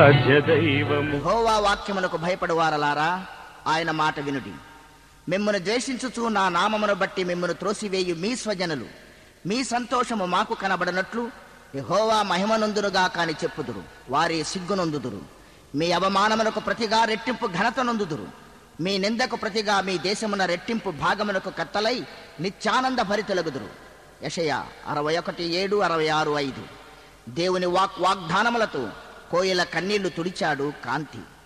ఆరాధ్య దైవము హోవా వాక్యమునకు భయపడువారలారా ఆయన మాట వినుడి మిమ్మను ద్వేషించుచు నా నామమును బట్టి మిమ్మను త్రోసివేయు మీ స్వజనులు మీ సంతోషము మాకు కనబడనట్లు యెహోవా మహిమనందునుగా కాని చెప్పుదురు వారి సిగ్గునొందుదురు మీ అవమానమునకు ప్రతిగా రెట్టింపు ఘనత నొందుదురు మీ నిందకు ప్రతిగా మీ దేశమున రెట్టింపు భాగమునకు కత్తలై నిత్యానంద భరితెలగుదురు యషయ అరవై ఒకటి ఏడు అరవై ఆరు ఐదు దేవుని వాక్ వాగ్దానములతో కోయిల కన్నీళ్లు తుడిచాడు కాంతి